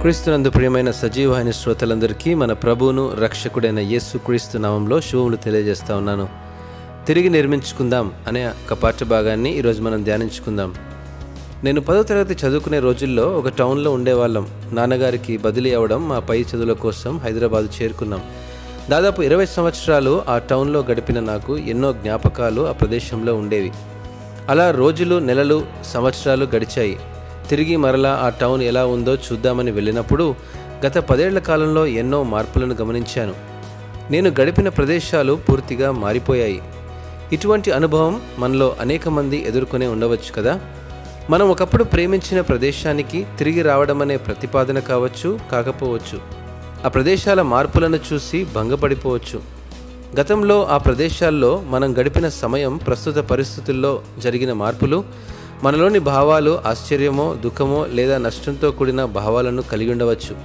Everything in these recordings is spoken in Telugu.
క్రీస్తునందు ప్రియమైన సజీవమైన శ్రోతలందరికీ మన ప్రభువును రక్షకుడైన యేసు క్రీస్తు నామంలో శుభములు తెలియజేస్తా ఉన్నాను తిరిగి నిర్మించుకుందాం అనే ఒక పాఠ్య భాగాన్ని ఈరోజు మనం ధ్యానించుకుందాం నేను పదో తరగతి చదువుకునే రోజుల్లో ఒక టౌన్లో ఉండేవాళ్ళం నాన్నగారికి బదిలీ అవ్వడం మా పై చదువుల కోసం హైదరాబాద్ చేరుకున్నాం దాదాపు ఇరవై సంవత్సరాలు ఆ టౌన్లో గడిపిన నాకు ఎన్నో జ్ఞాపకాలు ఆ ప్రదేశంలో ఉండేవి అలా రోజులు నెలలు సంవత్సరాలు గడిచాయి తిరిగి మరలా ఆ టౌన్ ఎలా ఉందో చూద్దామని వెళ్ళినప్పుడు గత పదేళ్ల కాలంలో ఎన్నో మార్పులను గమనించాను నేను గడిపిన ప్రదేశాలు పూర్తిగా మారిపోయాయి ఇటువంటి అనుభవం మనలో అనేక మంది ఎదుర్కొనే ఉండవచ్చు కదా మనం ఒకప్పుడు ప్రేమించిన ప్రదేశానికి తిరిగి రావడం అనే ప్రతిపాదన కావచ్చు కాకపోవచ్చు ఆ ప్రదేశాల మార్పులను చూసి భంగపడిపోవచ్చు గతంలో ఆ ప్రదేశాల్లో మనం గడిపిన సమయం ప్రస్తుత పరిస్థితుల్లో జరిగిన మార్పులు మనలోని భావాలు ఆశ్చర్యమో దుఃఖమో లేదా నష్టంతో కూడిన భావాలను కలిగి ఉండవచ్చు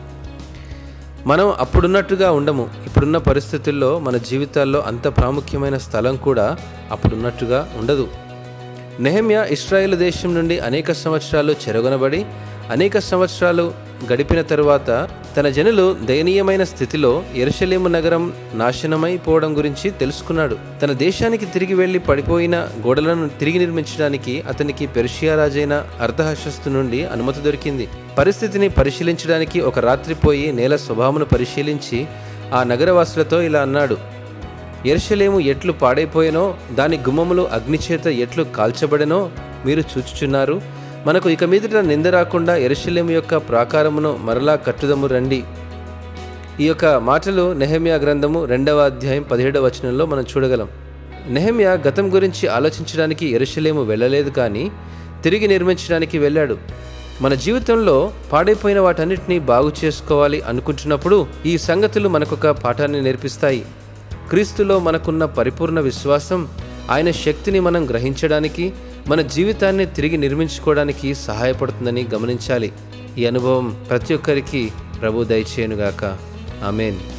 మనం అప్పుడున్నట్టుగా ఉండము ఇప్పుడున్న పరిస్థితుల్లో మన జీవితాల్లో అంత ప్రాముఖ్యమైన స్థలం కూడా అప్పుడున్నట్టుగా ఉండదు నెహమ్య ఇస్రాయేల్ దేశం నుండి అనేక సంవత్సరాలు చెరగొనబడి అనేక సంవత్సరాలు గడిపిన తరువాత తన జనులు దయనీయమైన స్థితిలో ఎరుషలేము నగరం నాశనమైపోవడం గురించి తెలుసుకున్నాడు తన దేశానికి తిరిగి వెళ్లి పడిపోయిన గోడలను తిరిగి నిర్మించడానికి అతనికి పెర్షియా రాజైన అర్ధహశస్తు నుండి అనుమతి దొరికింది పరిస్థితిని పరిశీలించడానికి ఒక రాత్రి పోయి నేల స్వభావమును పరిశీలించి ఆ నగరవాసులతో ఇలా అన్నాడు ఎరుషలేము ఎట్లు పాడైపోయెనో దాని గుమ్మములు అగ్నిచేత ఎట్లు కాల్చబడెనో మీరు చూచుచున్నారు మనకు ఇక మీదట నింద రాకుండా ఎరుషలేము యొక్క ప్రాకారమును మరలా కట్టుదము రండి ఈ యొక్క మాటలు నెహమ్యా గ్రంథము రెండవ అధ్యాయం పదిహేడవ వచనంలో మనం చూడగలం నెహమ్యా గతం గురించి ఆలోచించడానికి ఎరుషలేము వెళ్ళలేదు కానీ తిరిగి నిర్మించడానికి వెళ్ళాడు మన జీవితంలో పాడైపోయిన వాటన్నిటినీ బాగు చేసుకోవాలి అనుకుంటున్నప్పుడు ఈ సంగతులు మనకొక పాఠాన్ని నేర్పిస్తాయి క్రీస్తులో మనకున్న పరిపూర్ణ విశ్వాసం ఆయన శక్తిని మనం గ్రహించడానికి మన జీవితాన్ని తిరిగి నిర్మించుకోవడానికి సహాయపడుతుందని గమనించాలి ఈ అనుభవం ప్రతి ఒక్కరికి ప్రభు దయచేయునుగాక ఆమెన్